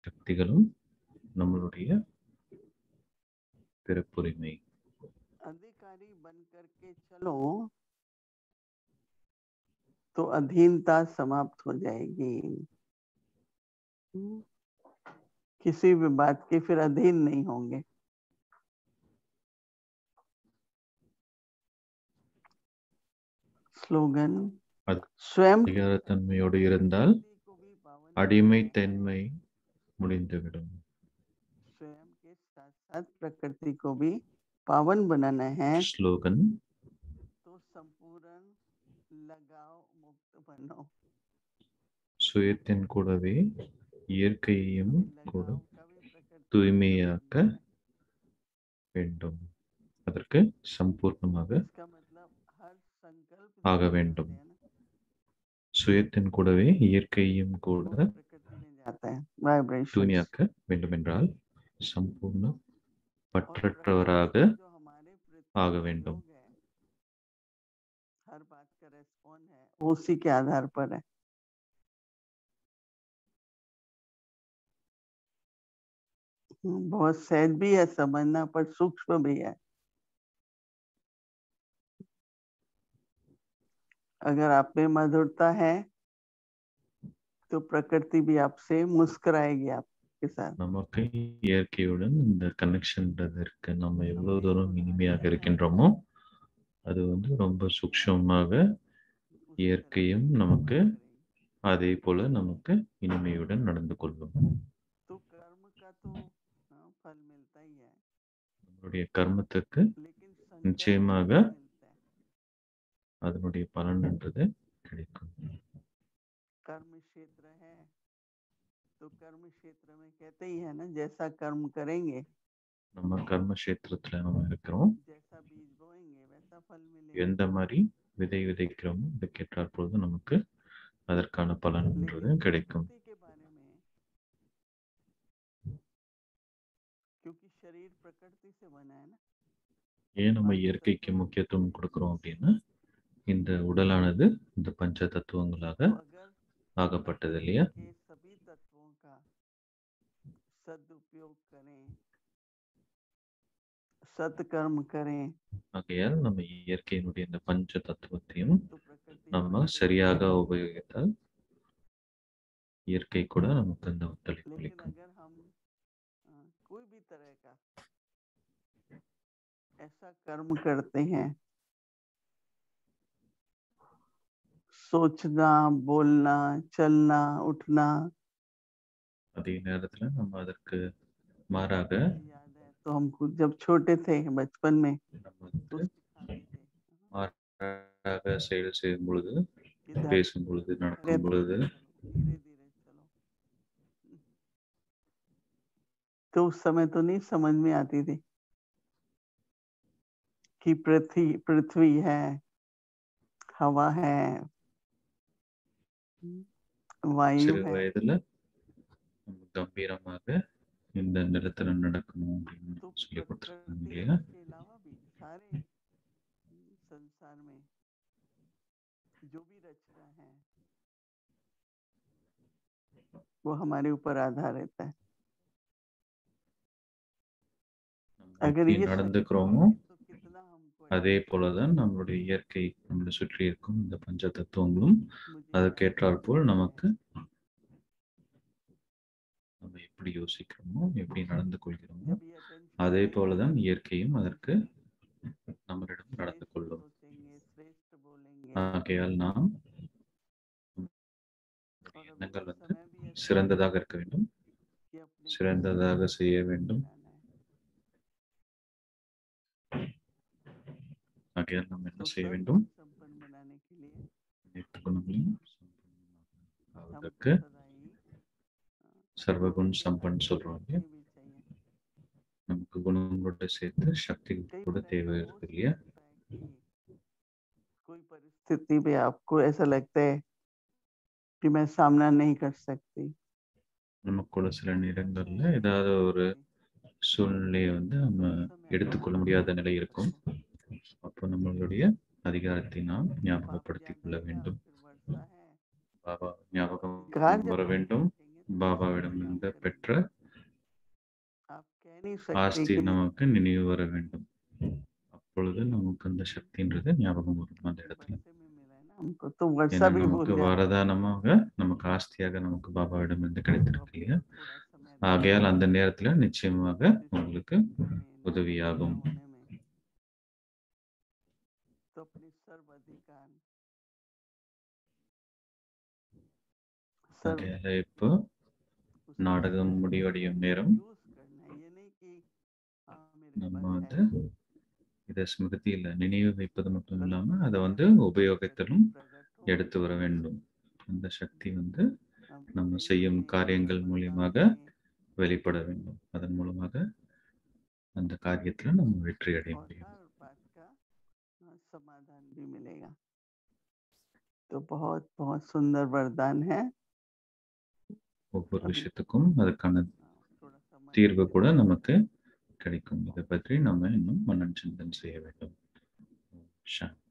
சக்திகளும் நம்மளுடைய பிறப்புரிமை अधिकारी बन करके चलो तो अधीनता समाप्त हो जाएगी हम्म, किसी भी बात के फिर अधीन नहीं होंगे स्लोगन अध- स्वयं அதிகாரத்தன்மையோடு இருந்தால் को भी पावन அடிமைத்தன்மை முடிந்துவிடும் स्वयं के साथ साथ प्रकृति को भी पावन बनाना है ஸ்லோகன் तो संपूर्ण लगाव मुक्त बनो சுயத்தின் கூடவே இயற்கையையும் கூட लगाव का भी प्रकृति தூய்மையாக்க வேண்டும் அதற்கு சம்பூர்ணமாக इसका मतलब हर संकल्प ஆக जो हम வேண்டும். करते हैं ना, சுயத்தின் கூடவே இயற்கையும் கூட वो प्रकृति में जाता है वाइब्रेशन தூய்மையாக்க வேண்டுமென்றால் சம்பூர்ண பற்றற்றவராக जो हमारे पृथ्वी ஆக के வேண்டும் लोग हैं, हर बात का रेस्पॉन्ड है वो उसी के आधार पर है हम्म, बहुत सहज भी है समझना पर सूक्ष्म भी है अगर आप में मधुरता है तो प्रकृति भी आपसे मुस्कुराएगी आपके साथ நமக்கு இயற்கையுடன் இந்த கனெக்ஷன்ன்றது இருக்கு நம்ம எவ்வளவு தூரம் இனிமையாக இருக்கின்றோமோ அது வந்து ரொம்ப சூக்ஷமாக उसी இயற்கையும் तरह நமக்கு मुस्कुराएगी। அதே போல நமக்கு இனிமையுடன் நடந்து கொள்ளும் तो कर्म का तो हाँ, फल मिलता ही है நம்மளுடைய கர்மத்துக்கு लेकिन संकल्प நிச்சயமாக का मिलता है அதனுடைய பலன்ன்றது கிடைக்கும் कर्म क्षेत्र है तो कर्म क्षेत्र में कहते ही है ना जैसा कर्म करेंगे நம்ம கர்ம கஷேத்திரத்துல நம்ம இருக்கிறோம் जैसा बीज बोएंगे वैसा फल मिलेगा எந்த மாதிரி விதை விதைக்கிறோமோ அதுக்கேற்றாற் பொழுது நமக்கு அதற்கான பலன்ன்றது लेकिन கிடைக்கும் प्रकृति के बारे में क्योंकि शरीर प्रकृति से बना है ना ஏன் நம்ம இயற்கைக்கு முக்கியத்துவம் கொடுக்கிறோம் அப்படின்னா இந்த உடலானது இந்த பஞ்ச தத்துவங்களாக तो अगर ஆகப்பட்டது இல்லையா के सभी तत्वों का सदुपयोग करें सत्कर्म करें ஆகையால் நம்ம இயற்கையினுடைய இந்த பஞ்ச தத்துவத்தையும் तो प्रकृति நம்ம हमारे சரியாக உபயோகித்தால் இயற்கை கூட நமக்கு அந்த ஒத்துழைப்பு लेकिन அளிக்கும் अगर हम अ, कोई भी तरह का ऐसा कर्म करते हैं सोचना बोलना चलना उठना அதே நேரத்துல நம்ம அதற்கு மாறாக मुझे याद है तो हमको जब छोटे थे बचपन में நம்ம तो வந்து सिखाते थे மாறாக செயல் செய்யும் பொழுது कि धैर्य பேசும் பொழுது நடக்கும் பொழுது धीरे धीरे चलो तो उस समय तो नहीं समझ में आती थी कि पृथ्वी पृथ्वी है हवा है वायु சிறு है வயதுல நம்ம கம்பீரமாக இந்த நிலத்துல நடக்கணும் அப்படின்னு तो சொல்லி கொடுத்துருக்காங்க प्रकृति இல்லையா के अलावा भी सारे संसार में जो भी रचना है वो हमारे ऊपर आधार रहता है நம்ம अगर எப்படி ये நடந்துக்கிறோமோ तो कितना हमको அதே போலதான் நம்மளுடைய இயற்கை நம்மளை சுற்றி இருக்கும் இந்த பஞ்ச தத்துவங்களும் मुझे அதற்கேற்றாற் போல் நமக்கு நம்ம எப்படி யோசிக்கிறோமோ எப்படி நடந்து கொள்கிறோமோ जब ये attention அதே रहेगा, போலதான் இயற்கையும் அதற்கு நம்மளிடம் நடந்து श्रेष्ठ கொள்ளும் सोचेंगे श्रेष्ठ बोलेंगे ஆகையால் நாம் और अभी எண்ணங்கள் तो வந்து समय भी ऐसा சிறந்ததாக இருக்க வேண்டும் कि अपने சிறந்ததாக செய்ய வேண்டும் बनाना है। ஆகையால் நாம் என்ன तो செய்ய सर्व வேண்டும் संपन्न बनाने के लिए அனைத்து குணங்களையும் हमको ஆவதற்கு सदा ही अ, சர்வகுண் गुणों के சம்பன் साथ சொல்றோம் இல்லையா शक्ति भी चाहिए நமக்கு குணங்களோட சேர்த்து சக்தி कई கூட बार தேவை ऐसा हो இருக்கு இல்லையா सकता है कि कोई परिस्थिति में आपको ऐसा लगता है कि मैं सामना नहीं कर सकती நமக்குள்ள சில நேரங்கள்ல ஏதாவது ஒரு சூழ்நிலையை வந்து நம்ம எடுத்துக்கொள்ள முடியாத நிலை இருக்கும் அப்போ நம்மளுடைய அதிகாரத்தை நாம் ஞாபகப்படுத்திக் கொள்ள வேண்டும் பாபா ஞாபகம் வர வேண்டும் பாபாவிடமிருந்து பெற்ற आप कह नहीं सकते ஆஸ்தி कि நமக்கு நினைவு வர வேண்டும் அப்பொழுது நமக்கு அந்த சக்தின்றது ஞாபகம் வரும் அந்த இடத்துல वर्षे में मिला है ना हमको तो वर्षा ஏன்னா भी भूल நமக்கு जाते हैं। வரதானமாக நமக்கு ஆஸ்தியாக நமக்கு பாபாவிடமிருந்து तो கிடைத்திருக்கு இல்லையா थोड़ा समय ஆகையால் அந்த நேரத்துல நிச்சயமாக देना உங்களுக்கு में, உதவியாகும் होने में। तो अपनी सर्व अधिकार सर्व ஆகையால இப்போ उसको நாடகம் முடிவடையும் நேரம் use करना है ये नहीं कि हाँ मेरे நம்ம पास வந்து है இதை ஸ்மிருதியில நினைவு வைப்பது மட்டும் இல்லாம அதை வந்து உபயோகத்திலும் प्रकट हो எடுத்து வர வேண்டும் அந்த சக்தி வந்து हम நம்ம प्रेम செய்யும் में, காரியங்கள் समाधान மூலியமாக में வெளிப்பட வேண்டும் அதன் மூலமாக அந்த காரியத்துல நம்ம வெற்றி அடைய और முடியும் हर बात का अ, समाधान भी मिलेगा तो बहुत बहुत सुंदर वरदान है ஒவ்வொரு अभी விஷயத்துக்கும் அதுக்கான अ, थोड़ा सा मन தீர்வு में கூட நமக்கு கிடைக்கும் இதை பற்றி நம்ம இன்னும் மனன் சிந்தன் செய்ய வேண்டும் சாந்தி